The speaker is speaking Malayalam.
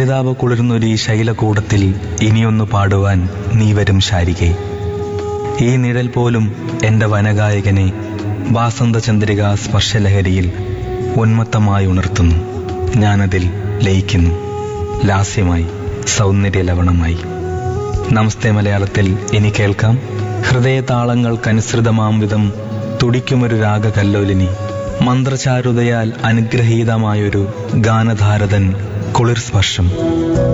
അനുതാപ കുളിർന്നൊരു ശൈലകൂടത്തിൽ ഇനിയൊന്നു പാടുവാൻ നീ വരും ശാരികെ ഈ നിഴൽ പോലും എന്റെ വനഗായകനെ വാസന്തചന്ദ്രിക സ്പർശലഹരിയിൽ ഉന്മത്തമായി ഉണർത്തുന്നു ഞാനതിൽ ലയിക്കുന്നു ലാസ്യമായി സൗന്ദര്യ ലവണമായി നമസ്തേ മലയാളത്തിൽ ഇനി കേൾക്കാം ഹൃദയതാളങ്ങൾക്കനുസൃതമാം വിധം തുടിക്കുമൊരു രാഗകല്ലോലിനി മന്ത്രചാരുതയാൽ അനുഗ്രഹീതമായൊരു ഗാനധാരതൻ കുളിർ സ്പർശം